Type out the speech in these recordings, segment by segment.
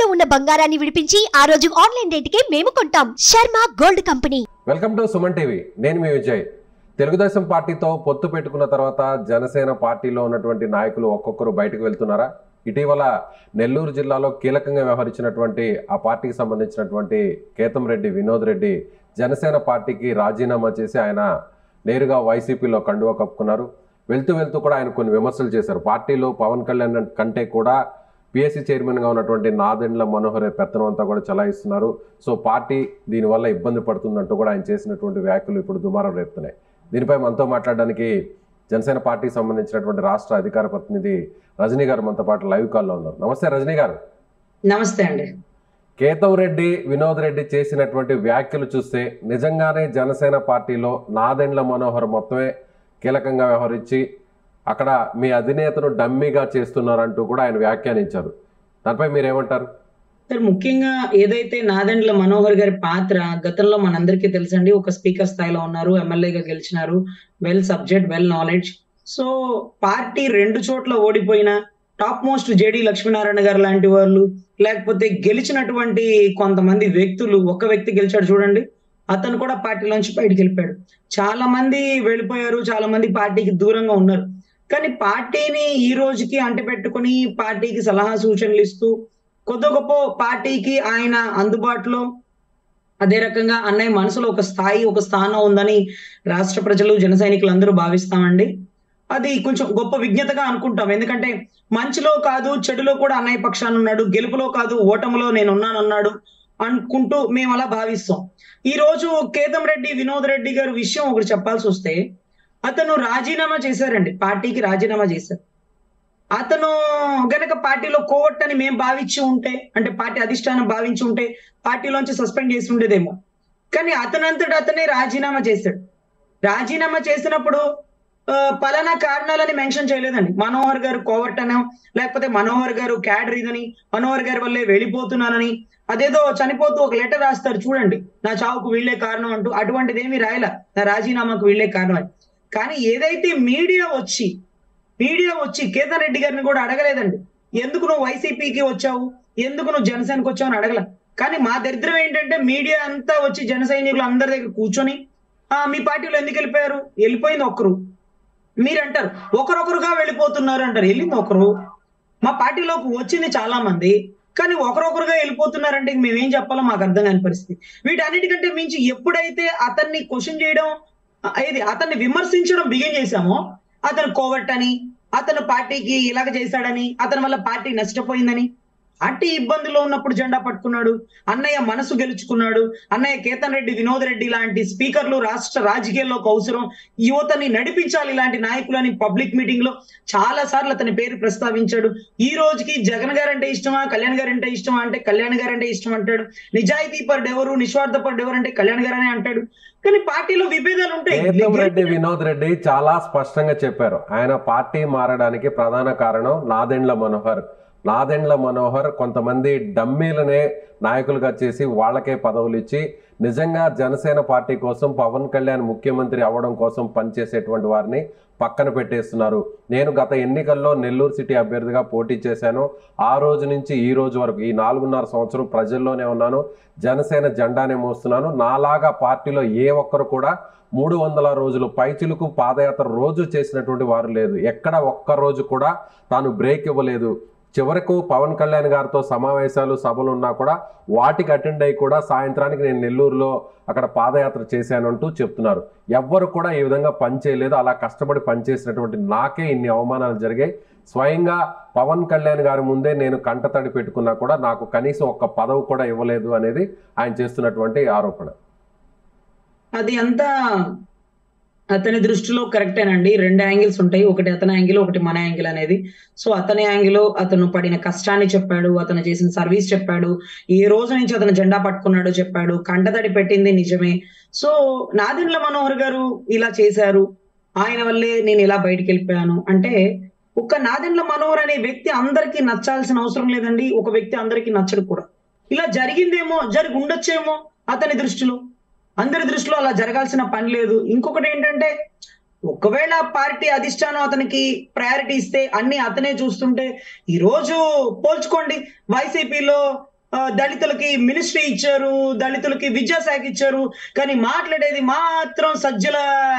తాకట్టులో ఉన్న బంగారాన్ని విడిపించి ఆ రోజు ఆన్లైన్ రేటుకే మేము కొంటాం Sharma gold company welcome to Suman TV నేను మీ విజయ్ తెలుగుదేశం పార్టీతో పొత్తు పెట్టుకున్న తర్వాత జనసేన పార్టీలో ఉన్నటువంటి నాయకులు ఒక్కొక్కరు బయటకు వెళ్తున్నారా ఇటీవల నెల్లూరు జిల్లాలో కీలకంగా వ్యవహరించినటువంటి ఆ పార్టీకి సంబంధించినటువంటి కేతం రెడ్డి వినోద్ రెడ్డి జనసేన పార్టీకి రాజీనామా చేసి ఆయన నేరుగా వైసీపీలో కండువా కప్పుకున్నారు వెళ్తూ వెళ్తూ కూడా ఆయన కొన్ని విమర్శలు చేశారు పార్టీలో పవన్ కళ్యాణ్ కంటే కూడా పిఎస్సి చైర్మన్గా ఉన్నటువంటి నాదెండ్ల మనోహర్ పెత్తనం అంతా కూడా చలాయిస్తున్నారు సో పార్టీ దీనివల్ల ఇబ్బంది పడుతుందంటూ కూడా ఆయన చేసినటువంటి వ్యాఖ్యలు ఇప్పుడు దుమారం రేపుతున్నాయి దీనిపై మనతో మాట్లాడడానికి జనసేన పార్టీకి సంబంధించినటువంటి రాష్ట్ర అధికార ప్రతినిధి రజనీ గారు మనతో పాటు లైవ్ కాల్లో ఉన్నారు నమస్తే రజనీ గారు నమస్తే అండి కేతం రెడ్డి వినోద్ రెడ్డి చేసినటువంటి వ్యాఖ్యలు చూస్తే నిజంగానే జనసేన పార్టీలో నాదెండ్ల మనోహర్ మొత్తమే కీలకంగా వ్యవహరించి అక్కడ మీ అధినేతను డమ్మీగా చేస్తున్నారంటూ కూడా ఆయన వ్యాఖ్యానించారు దానిపై మీరేమంటారు సార్ ముఖ్యంగా ఏదైతే నాదెండ్ల మనోహర్ గారి పాత్ర గతంలో మనందరికీ తెలుసండి ఒక స్పీకర్ స్థాయిలో ఉన్నారు ఎమ్మెల్యేగా గెలిచినారు well subject well knowledge so party రెండు చోట్ల ఓడిపోయిన టాప్ మోస్ట్ జేడి లక్ష్మీనారాయణ గారు లాంటి వాళ్ళు లేకపోతే గెలిచినటువంటి కొంతమంది వ్యక్తులు ఒక వ్యక్తి గెలిచాడు చూడండి అతను కూడా పార్టీలోంచి బయటికి వెళ్ళిపోయాడు చాలా మంది వెళ్ళిపోయారు చాలా మంది పార్టీకి దూరంగా ఉన్నారు కానీ పార్టీని ఈ రోజుకి అంటిపెట్టుకుని పార్టీకి సలహా సూచనలు ఇస్తూ కొద్ది గొప్ప పార్టీకి ఆయన అందుబాటులో అదే రకంగా అన్నయ్య మనసులో ఒక స్థాయి ఒక స్థానం ఉందని రాష్ట్ర ప్రజలు జన సైనికులు అందరూ భావిస్తామండి అది కొంచెం గొప్ప విజ్ఞతగా అనుకుంటాం ఎందుకంటే మంచిలో కాదు చెడులో కూడా అన్నయ్య పక్షాన ఉన్నాడు గెలుపులో కాదు ఓటములో నేను ఉన్నానన్నాడు అనుకుంటూ మేము అలా భావిస్తాం ఈ రోజు కేతం రెడ్డి వినోద్ రెడ్డి గారి విషయం ఒకటి చెప్పాల్సి వస్తే అతను రాజీనామా చేశారండి పార్టీకి రాజీనామా చేశారు అతను గనక పార్టీలో కోవట్ అని మేము భావించి ఉంటే అంటే పార్టీ అధిష్టానం భావించి ఉంటే పార్టీలోంచి సస్పెండ్ చేసి ఉండేదేమో కానీ అతనంతట అతనే రాజీనామా చేశాడు రాజీనామా చేసినప్పుడు ఆ, పలానా కారణాలని మెన్షన్ చేయలేదండి మనోహర్ గారు కోవట్ అనో లేకపోతే మనోహర్ గారు క్యాడర్ ఇదని మనోహర్ గారి వల్లే వెళ్ళిపోతున్నానని అదేదో చనిపోతూ ఒక లెటర్ రాస్తారు చూడండి నా చావుకు వీళ్ళే కారణం అంటూ అటువంటిది ఏమీ రాయల నా రాజీనామాకు వీళ్ళే కారణం అని కానీ ఏదైతే మీడియా వచ్చి మీడియా వచ్చి కేతన్ రెడ్డి గారిని కూడా అడగలేదండి ఎందుకు నువ్వు వైసీపీకి వచ్చావు ఎందుకు నువ్వు జనసేనకి వచ్చావు అని అడగల కానీ మా దరిద్రం ఏంటంటే మీడియా అంతా వచ్చి జన సైనికులు అందరి దగ్గర కూర్చొని ఆ మీ పార్టీలో ఎందుకు వెళ్ళిపోయారు వెళ్ళిపోయింది ఒకరు మీరు అంటారు ఒకరొకరుగా వెళ్ళిపోతున్నారు అంటారు వెళ్ళింది ఒకరు మా పార్టీలోకి వచ్చింది చాలా మంది కానీ ఒకరొకరుగా వెళ్ళిపోతున్నారంటే ఇంక మేమేం చెప్పాలో మాకు అర్థం కాని పరిస్థితి వీటన్నిటికంటే మించి ఎప్పుడైతే అతన్ని క్వశ్చన్ చేయడం ఆ, ఇది అతన్ని విమర్శించడం బిగిన్ చేశామో అతను కోవట్ అని అతను పార్టీకి ఇలాగ చేశాడని అతని వల్ల పార్టీ నష్టపోయిందని పార్టీ ఇబ్బందుల్లో ఉన్నప్పుడు జెండా పట్టుకున్నాడు అన్నయ్య మనసు గెలుచుకున్నాడు అన్నయ్య కేతన్ రెడ్డి వినోద్ రెడ్డి లాంటి స్పీకర్లు రాష్ట్ర రాజకీయాల్లోకి అవసరం యువతని నడిపించాలి ఇలాంటి నాయకులని పబ్లిక్ మీటింగ్ లో చాలా సార్లు అతని పేరు ప్రస్తావించాడు ఈ రోజుకి జగన్ గారు అంటే ఇష్టమా కళ్యాణ్ గారు అంటే ఇష్టమా అంటే కళ్యాణ్ గారు అంటే ఇష్టం అంటాడు నిజాయితీ పరుడు ఎవరు నిస్వార్థ పరుడు ఎవరు అంటే కళ్యాణ్ గారు అనే అంటాడు కానీ పార్టీలో విభేదాలు కేతం ఉంటాయి రెడ్డి వినోద్ రెడ్డి చాలా స్పష్టంగా చెప్పారు ఆయన పార్టీ మారడానికి ప్రధాన కారణం నాదెండ్ల మనోహర్ నాదెండ్ల మనోహర్ కొంతమంది డమ్మీలనే నాయకులుగా చేసి వాళ్ళకే పదవులు ఇచ్చి నిజంగా జనసేన పార్టీ కోసం పవన్ కళ్యాణ్ ముఖ్యమంత్రి అవ్వడం కోసం పనిచేసేటువంటి వారిని పక్కన పెట్టేస్తున్నారు నేను గత ఎన్నికల్లో నెల్లూరు సిటీ అభ్యర్థిగా పోటీ చేశాను ఆ రోజు నుంచి ఈ రోజు వరకు ఈ నాలుగున్నర సంవత్సరం ప్రజల్లోనే ఉన్నాను జనసేన జెండానే మోస్తున్నాను నాలాగా పార్టీలో ఏ ఒక్కరు కూడా మూడు వందల రోజులు పైచిలుకు పాదయాత్ర రోజు చేసినటువంటి వారు లేదు ఎక్కడ ఒక్క రోజు కూడా తాను బ్రేక్ ఇవ్వలేదు చివరకు పవన్ కళ్యాణ్ గారితో సమావేశాలు సభలు ఉన్నా కూడా వాటికి అటెండ్ అయ్యి కూడా సాయంత్రానికి నేను నెల్లూరులో అక్కడ పాదయాత్ర చేశానంటూ చెప్తున్నారు ఎవ్వరు కూడా ఈ విధంగా పనిచేయలేదు అలా కష్టపడి పనిచేసినటువంటి నాకే ఇన్ని అవమానాలు జరిగాయి స్వయంగా పవన్ కళ్యాణ్ గారి ముందే నేను కంటతడి పెట్టుకున్నా కూడా నాకు కనీసం ఒక్క పదవి కూడా ఇవ్వలేదు అనేది ఆయన చేస్తున్నటువంటి ఆరోపణ అది అంతా అతని దృష్టిలో కరెక్టేనండి రెండు యాంగిల్స్ ఉంటాయి ఒకటి అతని యాంగిల్ ఒకటి మన యాంగిల్ అనేది సో అతని యాంగిల్ అతను పడిన కష్టాన్ని చెప్పాడు అతను చేసిన సర్వీస్ చెప్పాడు ఏ రోజు నుంచి అతను జెండా పట్టుకున్నాడో చెప్పాడు కంటతడి పెట్టింది నిజమే సో నాదెండ్ల మనోహర్ గారు ఇలా చేశారు ఆయన వల్లే నేను ఇలా బయటికి వెళ్ళిపోయాను అంటే ఒక నాదెండ్ల మనోహర్ అనే వ్యక్తి అందరికీ నచ్చాల్సిన అవసరం లేదండి ఒక వ్యక్తి అందరికీ నచ్చడు కూడా ఇలా జరిగిందేమో జరిగి ఉండొచ్చేమో అతని దృష్టిలో అందరి దృష్టిలో అలా జరగాల్సిన పని లేదు ఇంకొకటి ఏంటంటే ఒకవేళ పార్టీ అధిష్టానం అతనికి ప్రయారిటీ ఇస్తే అన్ని అతనే చూస్తుంటే ఈ రోజు పోల్చుకోండి వైసీపీలో ఆ, దళితులకి మినిస్ట్రీ ఇచ్చారు దళితులకి విద్యాశాఖ ఇచ్చారు కానీ మాట్లాడేది మాత్రం సజ్జల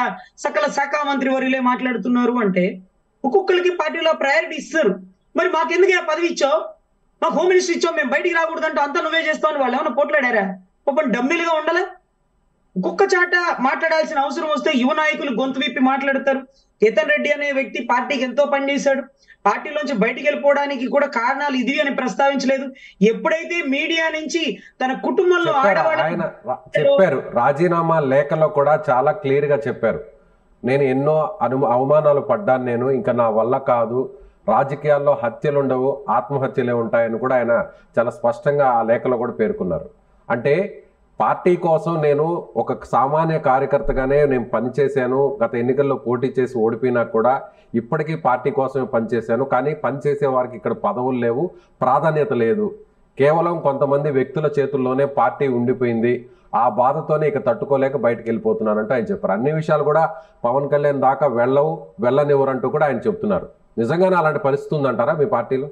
సకల శాఖ మంత్రి వర్యులే మాట్లాడుతున్నారు అంటే ఒక్కొక్కరికి పార్టీలో ప్రయారిటీ ఇస్తారు మరి మాకెందుకు ఆ పదవి ఇచ్చావు మాకు హోమ్ మినిస్టర్ ఇచ్చావు మేము బయటికి రాకూడదంటే అంతా నువ్వే చేస్తావు అని వాళ్ళు ఏమైనా పోట్లాడారా పాపం డమ్మీలుగా ఉండాలా ఒక్కొక్క చాట మాట్లాడాల్సిన అవసరం వస్తే యువ నాయకులు గొంతు విప్పి మాట్లాడతారు కేతన్ రెడ్డి అనే వ్యక్తి పార్టీకి ఎంతో పనిచేశాడు పార్టీలోంచి బయటికి వెళ్ళిపోవడానికి కూడా కారణాలు ఇది అని ప్రస్తావించలేదు ఎప్పుడైతే మీడియా నుంచి తన కుటుంబంలో చెప్పారు ఆడవాళ్ళ ఆయన రా- చెప్పారు రాజీనామా లేఖలో కూడా చాలా క్లియర్ గా చెప్పారు నేను ఎన్నో అను అవమానాలు పడ్డాను నేను ఇంకా నా వల్ల కాదు రాజకీయాల్లో హత్యలు ఉండవు ఆత్మహత్యలే ఉంటాయని కూడా ఆయన చాలా స్పష్టంగా ఆ లేఖలో కూడా పేర్కొన్నారు అంటే పార్టీ కోసం నేను ఒక సామాన్య కార్యకర్తగానే నేను పనిచేశాను గత ఎన్నికల్లో పోటీ చేసి ఓడిపోయినా కూడా ఇప్పటికీ పార్టీ కోసమే పనిచేశాను కానీ పనిచేసే వారికి ఇక్కడ పదవులు లేవు ప్రాధాన్యత లేదు కేవలం కొంతమంది వ్యక్తుల చేతుల్లోనే పార్టీ ఉండిపోయింది ఆ బాధతోనే ఇక తట్టుకోలేక బయటకు వెళ్ళిపోతున్నానంటూ ఆయన చెప్పారు అన్ని విషయాలు కూడా పవన్ కళ్యాణ్ దాకా వెళ్ళవు వెళ్ళనివ్వరంటూ కూడా ఆయన చెప్తున్నారు నిజంగానే అలాంటి పరిస్థితి ఉందంటారా మీ పార్టీలో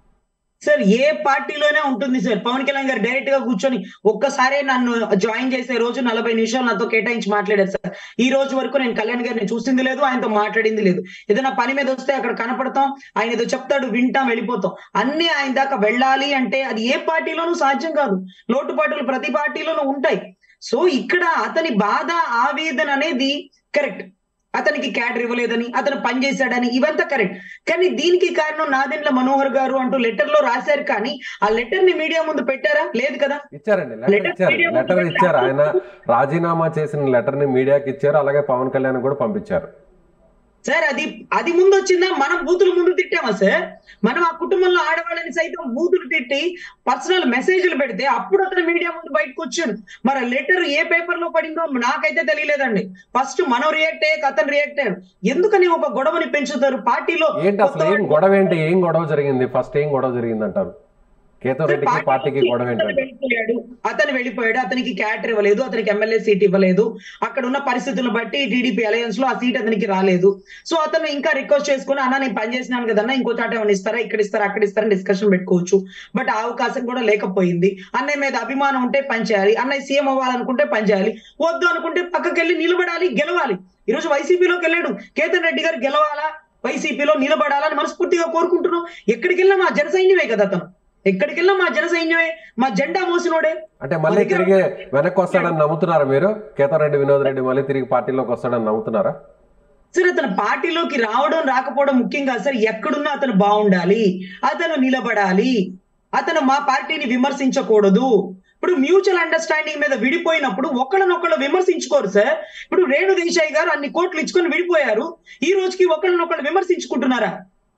సార్ ఏ పార్టీలోనే ఉంటుంది సార్ పవన్ కళ్యాణ్ గారు డైరెక్ట్ గా కూర్చొని ఒక్కసారే నన్ను జాయిన్ చేసే రోజు నలభై నిమిషాలు నాతో కేటాయించి మాట్లాడారు సార్ ఈ రోజు వరకు నేను కళ్యాణ్ గారిని చూసింది లేదు ఆయనతో మాట్లాడింది లేదు ఏదైనా పని మీద వస్తే అక్కడ కనపడతాం ఆయన ఏదో చెప్తాడు వింటాం వెళ్ళిపోతాం అన్ని ఆయన దాకా వెళ్ళాలి అంటే అది ఏ పార్టీలోనూ సాధ్యం కాదు లోటుపాటులు ప్రతి పార్టీలోనూ ఉంటాయి సో ఇక్కడ అతని బాధ ఆవేదన అనేది కరెక్ట్ అతనికి క్యాడర్ ఇవ్వలేదని అతను పని చేశాడని ఇవంతా కరెక్ట్ కానీ దీనికి కారణం నాదెండ్ల మనోహర్ గారు అంటూ లెటర్ లో రాశారు కానీ ఆ లెటర్ ని మీడియా ముందు పెట్టారా లేదు కదా ఇచ్చారండి లెటర్ Letter ఇచ్చారు media లెటర్ ముందు ఇచ్చారు ఆయన రాజీనామా చేసిన లెటర్ ని మీడియాకి ఇచ్చారు అలాగే పవన్ కళ్యాణ్ కూడా పంపించారు సార్ అది అది ముందు వచ్చిందా మనం బూతులు ముందు తిట్టామా సార్ మనం ఆ కుటుంబంలో ఆడవాళ్ళని సైతం బూతులు తిట్టి పర్సనల్ మెసేజ్లు పెడితే అప్పుడు అతను మీడియా ముందు బయటకు వచ్చాడు మరి లెటర్ ఏ పేపర్ లో పడిందో నాకైతే తెలియలేదండి ఫస్ట్ మనం రియాక్ట్ అయ్యాక అతను రియాక్ట్ అయ్యాడు ఎందుకని ఒక గొడవని పెంచుతారు పార్టీలో ఏంటి అసలు ఏం గొడవ ఏంటి ఏం గొడవ జరిగింది ఫస్ట్ ఏం గొడవ జరిగింది అంటారు కేతం రెడ్డికి పార్టీకి గొడవ అతను ఏంటంటే వెళ్ళిపోయాడు అతను వెళ్ళిపోయాడు అతనికి క్యాటర్ ఇవ్వలేదు అతనికి ఎమ్మెల్యే సీట్ ఇవ్వలేదు అక్కడ ఉన్న పరిస్థితులను బట్టి టీడీపీ అలయన్స్ లో ఆ సీట్ అతనికి రాలేదు సో అతను ఇంకా రిక్వెస్ట్ చేసుకుని అన్న నేను పని చేసినాను కదన్నా ఇంకో చాట ఏమైనా ఇస్తారా ఇక్కడ ఇస్తారా అక్కడ ఇస్తారా డిస్కషన్ పెట్టుకోవచ్చు బట్ ఆ అవకాశం కూడా లేకపోయింది అన్నయ్య మీద అభిమానం ఉంటే పని చేయాలి అన్నయ్య సీఎం అవ్వాలనుకుంటే పని చేయాలి వద్దు అనుకుంటే పక్కకి వెళ్ళి నిలబడాలి గెలవాలి ఈ రోజు వైసీపీలోకి వెళ్ళాడు కేతన్ రెడ్డి గారు గెలవాలా వైసీపీలో నిలబడాలని మనస్ఫూర్తిగా కోరుకుంటున్నాం ఎక్కడికి వెళ్ళినా మా జన సైన్యమే కదా అతను ఎక్కడికి వెళ్ళినా మా జన సైన్యమే మా జెండా మోసినోడే అంటే మళ్ళీ తిరిగి వెనక్కి వస్తాడని నమ్ముతున్నారా మీరు కేతం రెడ్డి వినోద్ రెడ్డి మళ్ళీ తిరిగి పార్టీలోకి వస్తాడని నమ్ముతున్నారా సార్ అతను పార్టీలోకి రావడం రాకపోవడం ముఖ్యం కాదు సార్ ఎక్కడున్నా అతను బాగుండాలి అతను నిలబడాలి అతను మా పార్టీని విమర్శించకూడదు ఇప్పుడు మ్యూచువల్ అండర్స్టాండింగ్ మీద విడిపోయినప్పుడు ఒకళ్ళనొకళ్ళు విమర్శించుకోరు సార్ ఇప్పుడు రేణు దేశాయ్ గారు అన్ని కోట్లు ఇచ్చుకొని విడిపోయారు ఈ రోజుకి ఒకళ్ళనొకళ్ళు విమర్శించుకుంటున్నారా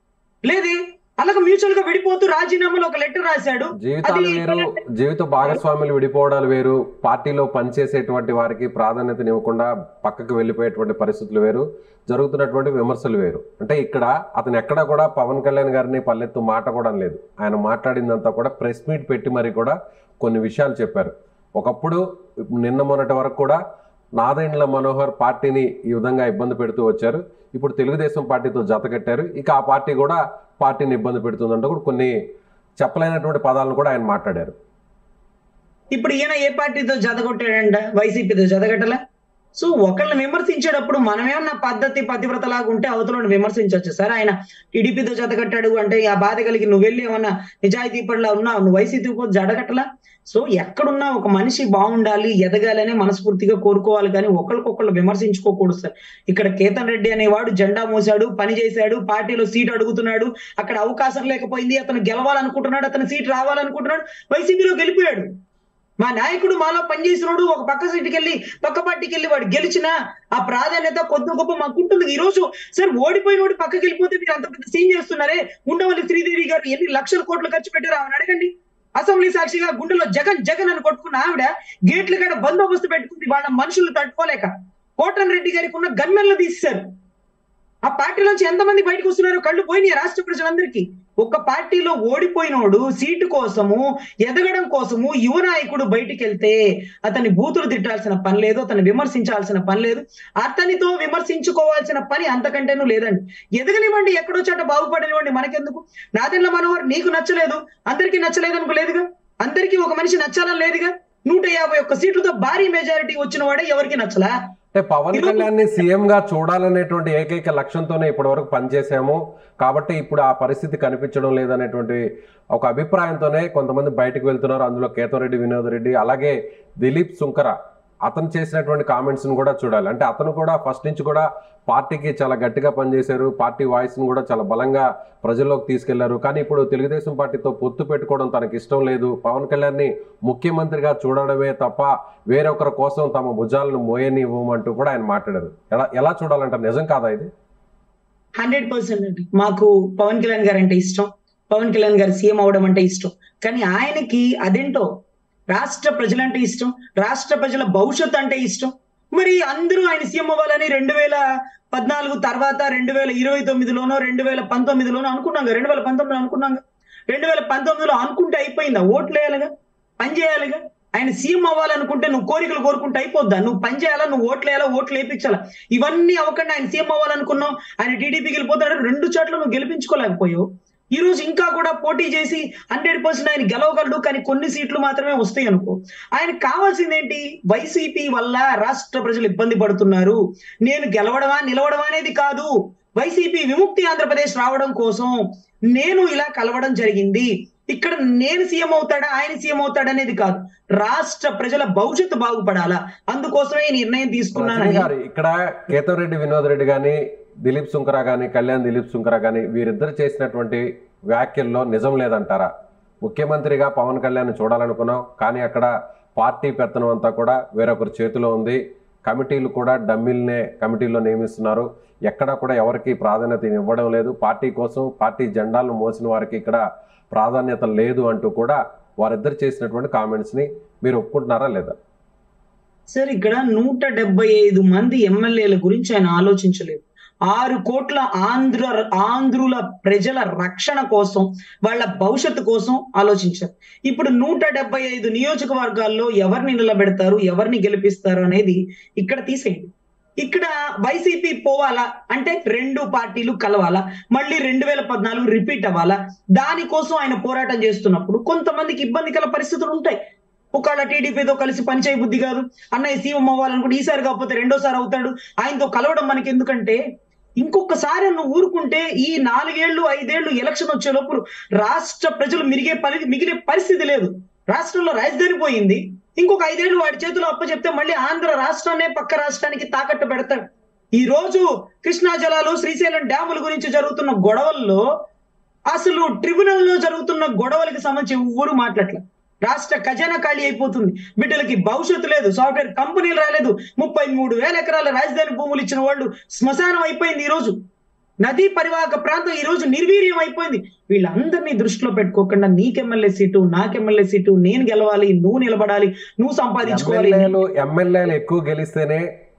లేదే అలాగే మ్యూచువల్ గా విడిపోతూ రాజీనామాలో ఒక లెటర్ రాశాడు జీవితాలు అది వేరు జీవిత భాగస్వాములు విడిపోవడాలు వేరు పార్టీలో పనిచేసేటువంటి వారికి ప్రాధాన్యతనివ్వకుండా పక్కకు వెళ్ళిపోయేటువంటి పరిస్థితులు వేరు జరుగుతున్నటువంటి విమర్శలు వేరు అంటే ఇక్కడ అతను ఎక్కడా కూడా పవన్ కళ్యాణ్ గారిని పల్లెత్తు మాట కూడా లేదు ఆయన మాట్లాడిందంతా కూడా ప్రెస్ మీట్ పెట్టి మరి కూడా కొన్ని విషయాలు చెప్పారు ఒకప్పుడు నిన్న మొన్నటి వరకు కూడా నాదెండ్ల మనోహర్ పార్టీని ఈ విధంగా ఇబ్బంది పెడుతూ వచ్చారు ఇప్పుడు తెలుగుదేశం పార్టీతో జత కట్టారు ఇక ఆ పార్టీ కూడా పార్టీని ఇబ్బంది పెడుతుందంటూ కూడా కొన్ని చెప్పలేనటువంటి పదాలను కూడా ఆయన మాట్లాడారు ఇప్పుడు ఈయన ఏ పార్టీతో జతగొట్టాడంట వైసీపీతో జతగట్టలా సో ఒకళ్ళని విమర్శించేటప్పుడు మనమేమన్నా పద్ధతి పతివ్రత లాగా ఉంటే అవతలను విమర్శించవచ్చు సార్ ఆయన టీడీపీతో జతగట్టాడు అంటే ఆ బాధ కలిగి నువ్వు వెళ్ళి ఏమన్నా నిజాయితీ పట్ల ఉన్నావు నువ్వు వైసీపీతో జడగట్టలా సో ఎక్కడున్నా ఒక మనిషి బాగుండాలి ఎదగాలని మనస్ఫూర్తిగా కోరుకోవాలి కానీ ఒకరికొకళ్ళు విమర్శించుకోకూడదు సార్ ఇక్కడ కేతన్ రెడ్డి అనేవాడు జెండా మోసాడు పని చేశాడు పార్టీలో సీట్ అడుగుతున్నాడు అక్కడ అవకాశం లేకపోయింది అతను గెలవాలనుకుంటున్నాడు అతను సీట్ రావాలనుకుంటున్నాడు వైసీపీలో గెలిపోయాడు మా నాయకుడు మాలో పనిచేసినోడు ఒక పక్క సీటుకి వెళ్ళి పక్క పార్టీకి వెళ్ళి వాడు గెలిచిన ఆ ప్రాధాన్యత కొద్ది గొప్ప మాకు ఉంటుంది ఈ రోజు సార్ ఓడిపోయినోడు పక్కకి వెళ్ళిపోతే మీరు అంత పెద్ద సీన్ చేస్తున్నారే ఉండవల్లి శ్రీదేవి గారు ఎన్ని లక్షల కోట్లు ఖర్చు పెట్టారు ఆమెను అడగండి అసెంబ్లీ సాక్షిగా గుండెలో జగన్ జగన్ అని కొట్టుకున్న ఆవిడ గేట్ల కాడ బందోబస్తు పెట్టుకుంది వాళ్ళ మనుషులు తట్టుకోలేక కోటన్ రెడ్డి గారికి ఉన్న గన్మెన్లు తీసేశారు ఆ పార్టీలోంచి ఎంతమంది బయటకు వస్తున్నారో కళ్ళు పోయినాయి రాష్ట్ర ప్రజలందరికీ ఒక పార్టీలో ఓడిపోయినోడు సీటు కోసము ఎదగడం కోసము యువ నాయకుడు బయటికి వెళ్తే అతని బూతులు తిట్టాల్సిన పని లేదు అతన్ని విమర్శించాల్సిన పని లేదు అతనితో విమర్శించుకోవాల్సిన పని అంతకంటేనూ లేదండి ఎదగనివ్వండి ఎక్కడో చోట బాగుపడనివ్వండి మనకెందుకు నాదెండ్ల మనోహర్ నీకు నచ్చలేదు అందరికీ నచ్చలేదు అనుకో లేదుగా అందరికీ ఒక మనిషి నచ్చాలని లేదుగా నూట యాభై ఒక్క సీట్లతో భారీ మెజారిటీ వచ్చిన వాడే ఎవరికి నచ్చలా అంటే పవన్ ఈరోజు- కళ్యాణ్ ని సీఎం గా చూడాలనేటువంటి ఏకైక లక్ష్యంతోనే ఇప్పటి వరకు పనిచేసాము కాబట్టి ఇప్పుడు ఆ పరిస్థితి కనిపించడం లేదనేటువంటి ఒక అభిప్రాయంతోనే కొంతమంది బయటకు వెళ్తున్నారు అందులో కేతవరెడ్డి వినోద్ రెడ్డి అలాగే దిలీప్ సుంకర అతను చేసినటువంటి కామెంట్స్ ని కూడా చూడాలి అంటే అతను కూడా ఫస్ట్ నుంచి కూడా పార్టీకి చాలా గట్టిగా పనిచేశారు పార్టీ వాయిస్ ని కూడా చాలా బలంగా ప్రజల్లోకి తీసుకెళ్లారు కానీ ఇప్పుడు తెలుగుదేశం పార్టీతో పొత్తు పెట్టుకోవడం తనకి ఇష్టం లేదు పవన్ కళ్యాణ్ ని ముఖ్యమంత్రిగా చూడడమే తప్ప వేరొకరి కోసం తమ భుజాలను మోయనివ్వమంటూ కూడా ఆయన మాట్లాడారు ఎలా ఎలా చూడాలంటారు నిజం కాదా ఇది హండ్రెడ్ పర్సెంట్ అండి మాకు పవన్ కళ్యాణ్ గారు అంటే ఇష్టం పవన్ కళ్యాణ్ గారు సీఎం అవడం అంటే ఇష్టం కానీ ఆయనకి అదేంటో రాష్ట్ర ప్రజలంటే ఇష్టం రాష్ట్ర ప్రజల భవిష్యత్తు అంటే ఇష్టం మరి అందరూ ఆయన సీఎం అవ్వాలని రెండు వేల పద్నాలుగు తర్వాత రెండు వేల ఇరవై తొమ్మిదిలోనో రెండు వేల పంతొమ్మిదిలోనో అనుకున్నాం రెండు వేల పంతొమ్మిదిలో అనుకున్నాం రెండు వేల పంతొమ్మిదిలో అనుకుంటే అయిపోయిందా ఓట్లు వేయాలిగా పని చేయాలిగా ఆయన సీఎం అవ్వాలనుకుంటే నువ్వు కోరికలు కోరుకుంటే అయిపోద్దా నువ్వు పని చేయాలా నువ్వు ఓట్లు వేయాలా ఓట్లు వేయించాలా ఇవన్నీ అవ్వకుండా ఆయన సీఎం అవ్వాలనుకున్నావు ఆయన టీడీపీకి వెళ్ళిపోతాడు రెండు చోట్ల నువ్వు గెలిపించుకోలేకపోయావు ఈ రోజు ఇంకా కూడా పోటీ చేసి హండ్రెడ్ పర్సెంట్ ఆయన గెలవగలడు కానీ కొన్ని సీట్లు మాత్రమే వస్తాయి అనుకో ఆయనకు కావాల్సింది ఏంటి వైసీపీ వల్ల రాష్ట్ర ప్రజలు ఇబ్బంది పడుతున్నారు నేను గెలవడమా నిలవడమా అనేది కాదు వైసీపీ విముక్తి ఆంధ్రప్రదేశ్ రావడం కోసం నేను ఇలా కలవడం జరిగింది ఇక్కడ నేను సీఎం అవుతాడా ఆయన సీఎం అవుతాడా అనేది కాదు రాష్ట్ర ప్రజల భవిష్యత్తు బాగుపడాలా అందుకోసమే ఈ నిర్ణయం రజనీ తీసుకున్నానని గారు ఇక్కడ కేతవరెడ్డి వినోద్ రెడ్డి గాని దిలీప్ సుంకర గాని కళ్యాణ్ దిలీప్ సుంకర గాని వీరిద్దరు చేసినటువంటి వ్యాఖ్యల్లో నిజం లేదంటారా ముఖ్యమంత్రిగా పవన్ కళ్యాణ్ చూడాలనుకున్నాం కానీ అక్కడ పార్టీ పెత్తనం అంతా కూడా వేరొకరి చేతిలో ఉంది కమిటీలు కూడా డమ్మీలనే కమిటీల్లో నియమిస్తున్నారు ఎక్కడ కూడా ఎవరికి ప్రాధాన్యత ఇవ్వడం లేదు పార్టీ కోసం పార్టీ జెండాలను మోసిన వారికి ఇక్కడ ప్రాధాన్యత లేదు అంటూ కూడా వారిద్దరు చేసినటువంటి కామెంట్స్ ని మీరు ఒప్పుకుంటున్నారా లేదా సార్ ఇక్కడ నూట డెబ్బై ఐదు మంది ఎమ్మెల్యేల గురించి ఆయన ఆలోచించలేదు ఆరు కోట్ల ఆంధ్ర ఆంధ్రుల ప్రజల రక్షణ కోసం వాళ్ళ భవిష్యత్తు కోసం ఆలోచించారు ఇప్పుడు నూట డెబ్బై ఐదు నియోజకవర్గాల్లో ఎవరిని నిలబెడతారు ఎవరిని గెలిపిస్తారు అనేది ఇక్కడ తీసేయండి ఇక్కడ వైసీపీ పోవాలా అంటే రెండు పార్టీలు కలవాలా మళ్ళీ రెండు వేల పద్నాలుగు రిపీట్ అవ్వాలా దానికోసం ఆయన పోరాటం చేస్తున్నప్పుడు కొంతమందికి ఇబ్బందికర పరిస్థితులు ఉంటాయి ఒకవేళ టీడీపీతో కలిసి పనిచేయ బుద్ధి కాదు అన్నయ్య సీఎం అవ్వాలనుకుంటే ఈసారి కాకపోతే రెండోసారి అవుతాడు ఆయనతో కలవడం మనకి ఎందుకంటే ఇంకొకసారి నువ్వు ఊరుకుంటే ఈ నాలుగేళ్లు ఐదేళ్లు ఎలక్షన్ వచ్చే లోపు రాష్ట్ర ప్రజలు మిరిగే పరి మిగిలే పరిస్థితి లేదు రాష్ట్రంలో రాజధాని పోయింది ఇంకొక ఐదేళ్లు వాడి చేతిలో అప్పచెప్తే మళ్ళీ ఆంధ్ర రాష్ట్రాన్నే పక్క రాష్ట్రానికి తాకట్టు పెడతాడు ఈ రోజు కృష్ణా జలాలు శ్రీశైలం డ్యాముల గురించి జరుగుతున్న గొడవల్లో అసలు ట్రిబ్యునల్ లో జరుగుతున్న గొడవలకి సంబంధించి ఎవ్వరూ మాట్లాడలేదు రాష్ట్ర ఖజానా ఖాళీ అయిపోతుంది బిడ్డలకి భవిష్యత్తు లేదు సాఫ్ట్వేర్ కంపెనీలు రాలేదు ముప్పై మూడు వేల ఎకరాల రాజధాని భూములు ఇచ్చిన వాళ్ళు శ్మశానం అయిపోయింది ఈ రోజు నదీ పరివాహక ప్రాంతం ఈ రోజు నిర్వీర్యం అయిపోయింది వీళ్ళందరినీ దృష్టిలో పెట్టుకోకుండా నీకెమ్మెల్యే సీటు నాకెమ్మెల్యే సీటు నేను గెలవాలి నువ్వు నిలబడాలి నువ్వు సంపాదించుకోవాలి ఎమ్మెల్యేలు ఎమ్మెల్యేలు ఎక్కువ గెలిస్తేనే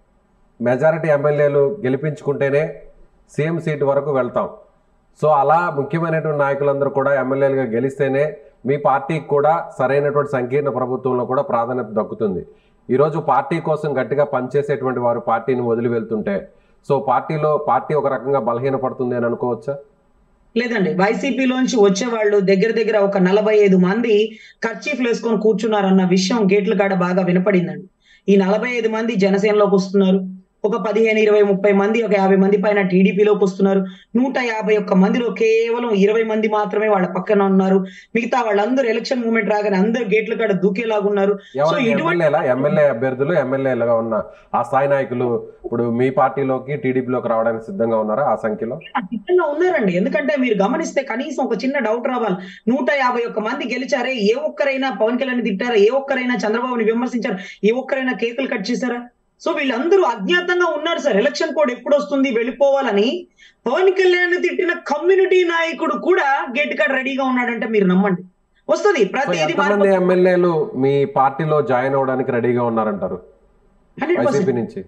మెజారిటీ ఎమ్మెల్యేలు గెలిపించుకుంటేనే సీఎం సీట్ వరకు వెళ్తాం సో అలా ముఖ్యమైనటువంటి నాయకులందరూ కూడా ఎమ్మెల్యేలుగా గెలిస్తేనే మీ పార్టీకి కూడా సరైనటువంటి సంకీర్ణ ప్రభుత్వంలో కూడా ప్రాధాన్యత దక్కుతుంది ఈరోజు పార్టీ కోసం గట్టిగా పనిచేసేటువంటి వారు పార్టీని వదిలి వెళ్తుంటే సో పార్టీలో పార్టీ ఒక రకంగా బలహీనపడుతుంది అని అనుకోవచ్చా లేదండి వైసీపీలోంచి వచ్చే వాళ్ళు దగ్గర దగ్గర ఒక నలభై ఐదు మంది ఖర్చీఫ్లు వేసుకొని కూర్చున్నారన్న విషయం గేట్ల కాడ బాగా వినపడిందండి ఈ నలభై ఐదు మంది జనసేనలోకి వస్తున్నారు ఒక పదిహేను ఇరవై ముప్పై మంది ఒక యాభై మంది పైన టీడీపీలోకి వస్తున్నారు నూట యాభై ఒక్క మందిలో కేవలం ఇరవై మంది మాత్రమే వాళ్ళ పక్కన ఉన్నారు మిగతా వాళ్ళందరూ ఎలక్షన్ మూమెంట్ రాగానే అందరు గేట్ల కాడ దూకేలాగున్నారు ఎవరు ఇటువంటి- ఎమ్మెల్యేలా ఎమ్మెల్యే అభ్యర్థులు ఎమ్మెల్యేలుగా ఉన్న ఆ స్థాయి నాయకులు ఇప్పుడు మీ పార్టీలోకి టీడీపీలోకి రావడానికి సిద్ధంగా ఉన్నారా ఆ సంఖ్యలో సిద్ధంగా ఉన్నారండి ఎందుకంటే మీరు గమనిస్తే కనీసం ఒక చిన్న డౌట్ రావాలి నూట యాభై ఒక్క మంది గెలిచారే ఏ ఒక్కరైనా పవన్ కళ్యాణ్ తిట్టారా ఏ ఒక్కరైనా చంద్రబాబుని విమర్శించారా ఏ ఒక్కరైనా కేకులు కట్ చేశారా సో వీళ్ళందరూ అజ్ఞాతంగా ఉన్నారు సార్ ఎలక్షన్ కోడ్ ఎప్పుడు వస్తుంది వెళ్ళిపోవాలని పవన్ కళ్యాణ్ తిట్టిన కమ్యూనిటీ నాయకుడు కూడా గేట్ కార్డ్ రెడీగా ఉన్నాడంటే మీరు నమ్మండి వస్తుంది సో ప్రతిదీ ఎంతమంది ఎమ్మెల్యేలు మీ పార్టీలో జాయిన్ అవడానికి రెడీగా ఉన్నారంటారు హండ్రెడ్ వైసీపీ నుంచి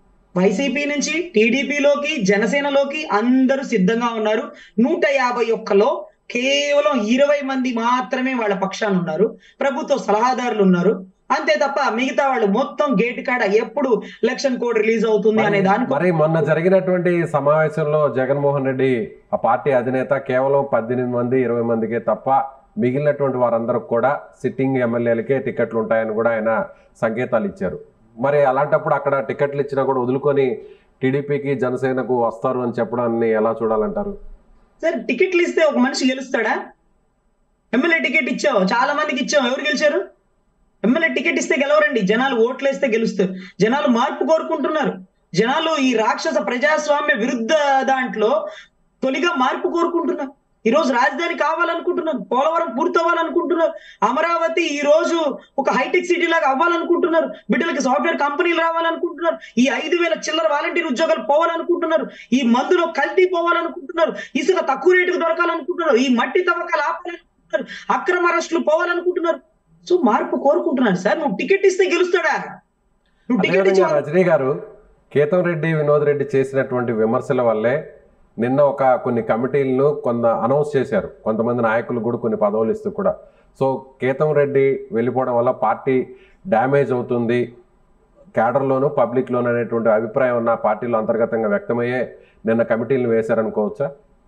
వైసీపీ నుంచి టీడీపీలోకి జనసేనలోకి అందరూ సిద్ధంగా ఉన్నారు నూట యాభై ఒక్కలో కేవలం ఇరవై మంది మాత్రమే వాళ్ళ పక్షాన ఉన్నారు ప్రభుత్వ సలహాదారులు ఉన్నారు అంతే తప్ప మిగతా వాళ్ళు మొత్తం గేట్ కాడ ఎప్పుడు ఎలక్షన్ కోడ్ రిలీజ్ అవుతుంది అనే దాని మరి మొన్న జరిగినటువంటి సమావేశంలో జగన్మోహన్ రెడ్డి ఆ పార్టీ అధినేత కేవలం పద్దెనిమిది మంది ఇరవై మందికే తప్ప మిగిలినటువంటి వారందరూ కూడా సిట్టింగ్ ఎమ్మెల్యేలకే టికెట్లు ఉంటాయని కూడా ఆయన సంకేతాలు ఇచ్చారు మరి అలాంటప్పుడు అక్కడ టికెట్లు ఇచ్చినా కూడా వదులుకొని టీడీపీకి జనసేనకు వస్తారు అని చెప్పడాన్ని ఎలా చూడాలంటారు సార్ టికెట్లు ఇస్తే ఒక మనిషి గెలుస్తాడా ఎమ్మెల్యే టికెట్ ఇచ్చావు చాలా మందికి ఇచ్చావు ఎవరు గెలిచారు ఎమ్మెల్యే టికెట్ ఇస్తే గెలవరండి జనాలు ఓట్లు వేస్తే గెలుస్తారు జనాలు మార్పు కోరుకుంటున్నారు జనాలు ఈ రాక్షస ప్రజాస్వామ్య విరుద్ధ దాంట్లో తొలిగా మార్పు కోరుకుంటున్నారు ఈ రోజు రాజధాని కావాలనుకుంటున్నారు పోలవరం పూర్తవ్వాలనుకుంటున్నారు అమరావతి ఈ రోజు ఒక హైటెక్ సిటీ లాగా అవ్వాలనుకుంటున్నారు బిడ్డలకి సాఫ్ట్వేర్ కంపెనీలు రావాలనుకుంటున్నారు ఈ ఐదు వేల చిల్లర వాలంటీర్ ఉద్యోగాలు పోవాలనుకుంటున్నారు ఈ మందులో కల్తీ పోవాలనుకుంటున్నారు ఇసుక తక్కువ రేటుకు దొరకాలనుకుంటున్నారు ఈ మట్టి తవ్వకాలు ఆపాలనుకుంటున్నారు అక్రమ అరెస్టులు పోవాలనుకుంటున్నారు సో మార్పు కోరుకుంటున్నారు సార్ నువ్వు టికెట్ ఇస్తే గెలుస్తాడా నువ్వు టికెట్ అదేవిధంగా ఇచ్చి రజనీ గారు కేతం రెడ్డి వినోద్ రెడ్డి చేసినటువంటి విమర్శల వల్లే నిన్న ఒక కొన్ని కమిటీలను కొంత అనౌన్స్ చేశారు కొంతమంది నాయకులు కూడా కొన్ని పదవులు ఇస్తూ కూడా సో కేతం రెడ్డి వెళ్ళిపోవడం వల్ల పార్టీ డ్యామేజ్ అవుతుంది క్యాడర్లోను పబ్లిక్లోను అనేటువంటి అభిప్రాయం ఉన్న పార్టీలో అంతర్గతంగా వ్యక్తమయ్యే నిన్న కమిటీలను వేశారనుకోవచ్చా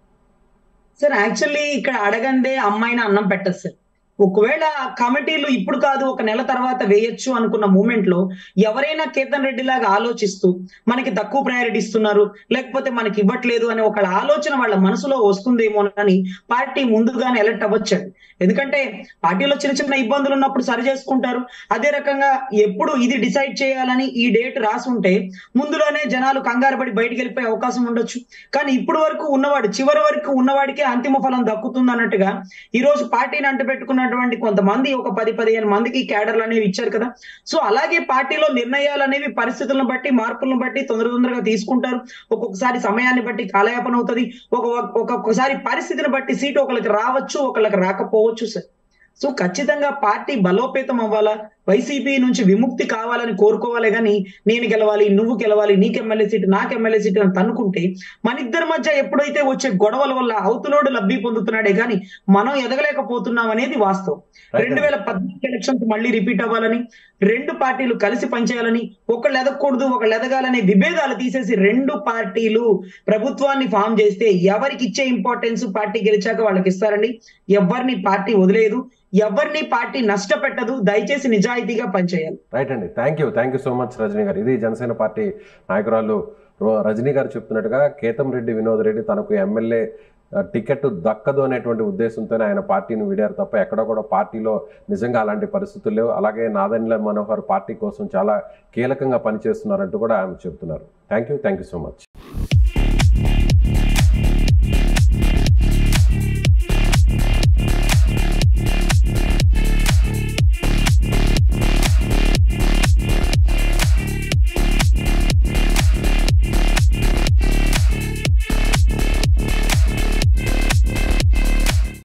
సార్ యాక్చువల్లీ ఇక్కడ అడగందే అమ్మాయిని అన్నం పెట్టదు సార్ ఒకవేళ కమిటీలు ఇప్పుడు కాదు ఒక నెల తర్వాత వేయొచ్చు అనుకున్న మూమెంట్ లో ఎవరైనా కేతన్ రెడ్డి లాగా ఆలోచిస్తూ మనకి తక్కువ ప్రయారిటీ ఇస్తున్నారు లేకపోతే మనకి ఇవ్వట్లేదు అనే ఒక ఆలోచన వాళ్ళ మనసులో వస్తుందేమో అని పార్టీ ముందుగానే ఎలర్ట్ అవ్వచ్చండి ఎందుకంటే పార్టీలో చిన్న చిన్న ఇబ్బందులు ఉన్నప్పుడు సరి చేసుకుంటారు అదే రకంగా ఎప్పుడు ఇది డిసైడ్ చేయాలని ఈ డేట్ రాసి ఉంటే ముందులోనే జనాలు కంగారు పడి బయటికి వెళ్ళిపోయే అవకాశం ఉండొచ్చు కానీ ఇప్పుడు వరకు ఉన్నవాడు చివరి వరకు ఉన్నవాడికే అంతిమ ఫలం దక్కుతుంది అన్నట్టుగా ఈ రోజు పార్టీని అంటు పెట్టుకున్నటువంటి కొంతమంది ఒక పది పదిహేను మందికి క్యాడర్లు అనేవి ఇచ్చారు కదా సో అలాగే పార్టీలో నిర్ణయాలు అనేవి పరిస్థితులను బట్టి మార్పులను బట్టి తొందర తొందరగా తీసుకుంటారు ఒక్కొక్కసారి సమయాన్ని బట్టి కాలయాపన అవుతుంది ఒక ఒక్కొక్కసారి పరిస్థితిని బట్టి సీటు ఒకరికి రావచ్చు ఒకళ్ళకి రాకపోవచ్చు సార్ సో ఖచ్చితంగా పార్టీ బలోపేతం అవ్వాలా వైసీపీ నుంచి విముక్తి కావాలని కోరుకోవాలి కానీ నేను గెలవాలి నువ్వు గెలవాలి నీకు ఎమ్మెల్యే సీటు నాకు ఎమ్మెల్యే సీటు అని తన్నుకుంటే మన ఇద్దరి మధ్య ఎప్పుడైతే వచ్చే గొడవల వల్ల అవతలోడు లబ్ధి పొందుతున్నాడే కానీ మనం ఎదగలేకపోతున్నాం అనేది వాస్తవం రెండు వేల పద్నాలుగు ఎలక్షన్స్ మళ్ళీ రిపీట్ అవ్వాలని రెండు పార్టీలు కలిసి పనిచేయాలని ఒకళ్ళు ఎదగకూడదు ఒకళ్ళు ఎదగాలనే విభేదాలు తీసేసి రెండు పార్టీలు ప్రభుత్వాన్ని ఫామ్ చేస్తే ఎవరికి ఇచ్చే ఇంపార్టెన్స్ పార్టీ గెలిచాక వాళ్ళకి ఇస్తారండి ఎవరిని పార్టీ వదిలేదు ఎవరిని పార్టీ నష్టపెట్టదు దయచేసి నిజాయితీగా పనిచేయాలి రైట్ అండి thank you thank you so much Rajani గారు ఇది జనసేన పార్టీ నాయకురాలు రో- రజనీ గారు చెప్తున్నట్టుగా కేతం రెడ్డి వినోద్ రెడ్డి తనకు ఎమ్మెల్యే ఆ, టికెట్ దక్కదు అనేటువంటి ఉద్దేశంతోనే ఆయన పార్టీని విడారు తప్ప ఎక్కడ కూడా పార్టీలో నిజంగా అలాంటి పరిస్థితులు లేవు అలాగే నాదెండ్ల మనోహర్ పార్టీ కోసం చాలా కీలకంగా పనిచేస్తున్నారంటూ కూడా ఆయన చెప్తున్నారు thank you thank you so much